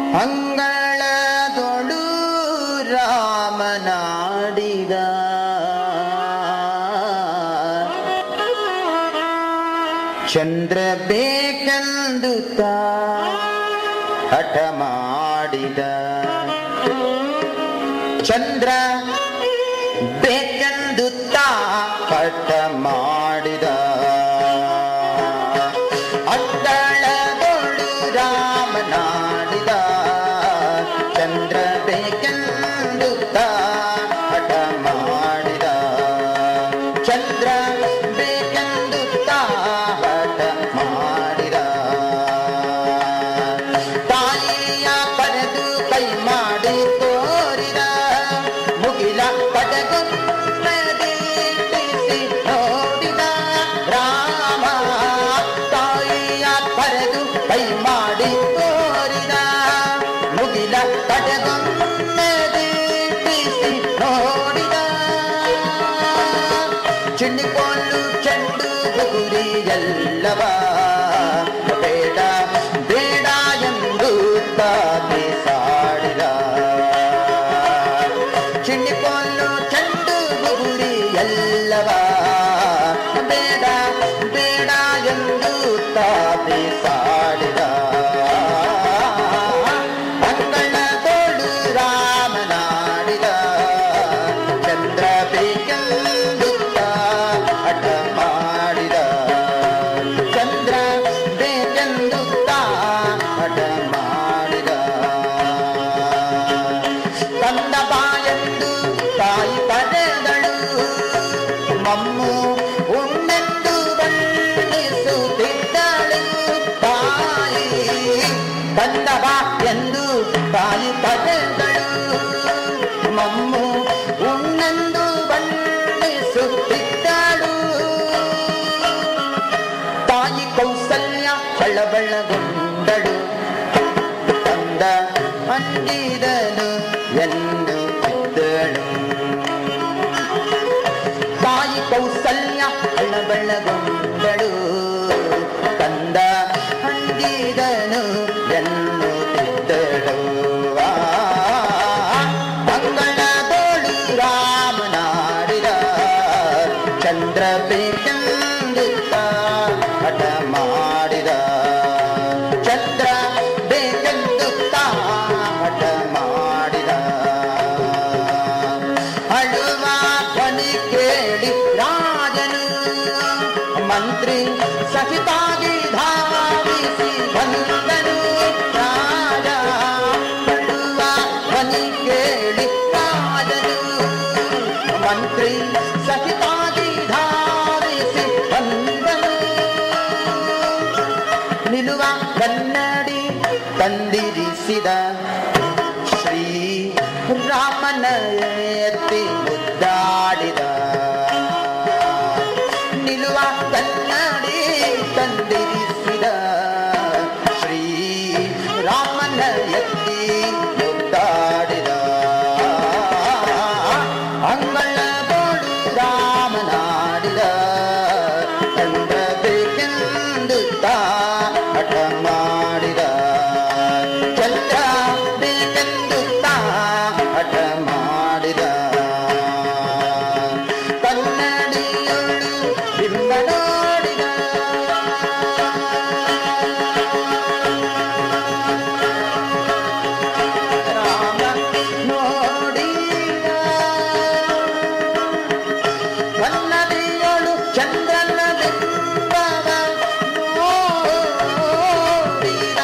ಅಂಗಳದೊಳು ರಾಮನಾಡಿದ ಚಂದ್ರ ಬೇಕೆಂದು ತಾ ಹಠ ಮಾಡಿದ ಚಂದ್ರ ಬೇಕೆಂದು ತಾ ಹಠ ಮಾಡಿದ ಅಟ್ಟಳದೊಳು ರಾಮನಾಡಿದ ಚಂದ್ರ ಬೇಕೆಂದು ತಾ ಹಠ ಮಾಡಿದ ಚಂದ್ರ ಬೇಕೆಂದು ತಾ ಹಠ ಮಾಡಿದ ತಾಯಿಯ ಪಡೆದು ಕೈ ಮಾಡಿ ತೋರಿದ ಮುಗಿಲ ಪಡೆದು ನದಿಸಿ ನೋಡಿದ ರಾಮ ತಾಯಿಯ ಪಡೆದು ಕೈ ಮಾಡಿ ತೋರಿದ ಮುಗಿಲ ಪಡೆದು ನದಿಸಿ ನೋಡಿದ ಚಿಣ್ಣಿಕೊಂಡು ಚೆಂಡು ಗುರಿ ಎಲ್ಲವ ಬೇಡ ಬೇಡ ಎಂದು ತಾತಿ ಸಾಡಿದ ಚಿಣ್ಣಿಕೊಂಡು ಚೆಂಡು ಗುರಿ ಎಲ್ಲವ ಬೇಡ ಬೇಡ ಎಂದು ತಾತಿ ಸಾಡಿದ ಅಂಗಳದೋಳು ರಾಮನಾಡಿದ ಚಂದ್ರ ಬೇಕೆಂದು ಹಠ ಮಾಡಿದ ಚಂದ್ರ ಬೇಕೆಂದು ಹಠ ಮಾಡಿದ ತಂದ ಬಾಯೆಂದು ತಾಯಿ ಪಡೆದಳು ಮಮ್ಮು ಉಣ್ಣೆಂದು ಬಣ್ಣಿಸುತ್ತಿದ್ದಳು ತಾಯಿ ತಂದ ಬಾ ಎಂದು ತಾಯಿ ಪಡೆದಳು ಮಮ್ಮು ಉಣ್ಣೆಂದು ಬಣ್ಣಿಸುತ್ತಿದ್ದಳು ತಾಯಿ ಕೌಸಲ್ಯ ಕಳಬಳಗೊಂಡಳು ತಂದ ಅಂದಿದನು ಎಂದು ಇದ್ದಳು ತಾಯಿ ಕೌಸಲ್ಯ ಕಳಬಳಗೊಂಡಳು ತಂದ ಅಂದಿದನು ಎನ್ನುತ್ತಿದ್ದಳು ಆ, ಅಂಗಳದೋಳು ರಾಮನಾಡಿದ ಚಂದ್ರ ಬೇಕೆಂದಿದ್ದ ಹಠ ಮಾಡಿದ ಚಂದ್ರ ಬೇಕೆಂದು ಹಠ ಮಾಡಿದ ಅಳುವ ಧ್ವನಿ ಕೇಳಿ ರಾಜನು ಮಂತ್ರಿ ಸಹಿತಾಗಿ ಧಾವಿಸಿ ಬಂದನು ರಾಜ ಅಳುವ ಧ್ವನಿ ಕೇಳಿ ರಾಜನು ಮಂತ್ರಿ ಸಹಿತಾಗಿ ಧಾವಿಸಿ ಬಂದನು ನಿಲುವ ಕನ್ನಡಿ ತಂದಿರಿಸಿದ ಶ್ರೀ ರಾಮನ ಎತ್ತಿ ಮುದ್ದಾಡಿದ ನಿಲುವ ಕನ್ನಡಿ ತಂದಿರಿಸಿದ ಶ್ರೀ ರಾಮನ ಎತ್ತಿ ಮುದ್ದಾಡಿದ ಅಂಗಳದೋಳು ರಾಮನಾಡಿದ ಚಂದ್ರ ಬೇಕೆಂದು ತಾ ಹಠ ಮಾಡಿದ ಚಂದ್ರ ಬೇಕೆಂದು ತಾ ಹಠ ಮಾಡಿದ ಕನ್ನಡಿಯೊಳು ಬಿಂಬ ನೋಡಿದ ರಾಮ ನೋಡಿದ ಕನ್ನಡಿಯೊಳು ಚಂದ್ರನ ಬಿಂಬವ ನೋಡಿದ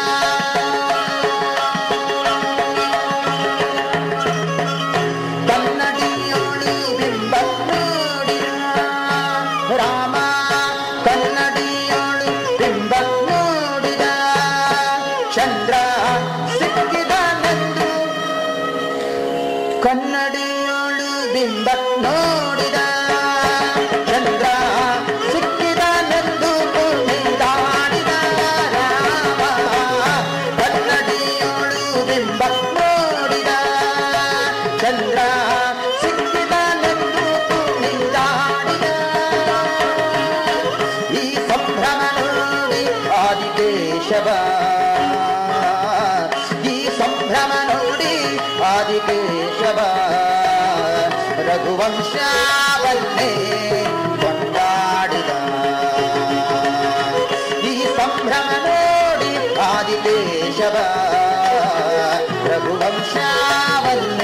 ಕನ್ನಡಿಯೋಳು ಬಿಂಬ ನೋಡಿದ ರಾಮ ಕನ್ನಡಿಯೋಳು ಬಿಂಬ ನೋಡಿದ ಚಂದ್ರ ಸಿಕ್ಕಿದನೆಂದು ಕನ್ನಡಿಯೋಳು ಬಿಂಬ ನೋಡಿದ ಚಂದ್ರ ಸಿಕ್ಕಿದನೆಂದು ಕುಣಿದಾಡಿದ ರಾಮ ಕನ್ನಡಿಯೋಳು ಬಿಂಬ ನೋಡಿದ ಚಂದ್ರ ಸಿಕ್ಕಿದನೆಂದು ಕುಣಿದಾಡಿದ ಈ ಸಂಭ್ರಮ ನೋಡಿ ಆದಿಕೇಶವ ಈ ರಘುವಂಶವನ್ನೇ ಕೊಂಡಾಡಿದ ಈ ಸಂಭ್ರಮ ನೋಡಿ ಆದಿಕೇಶವ ರಘುವಂಶವನ್ನೇ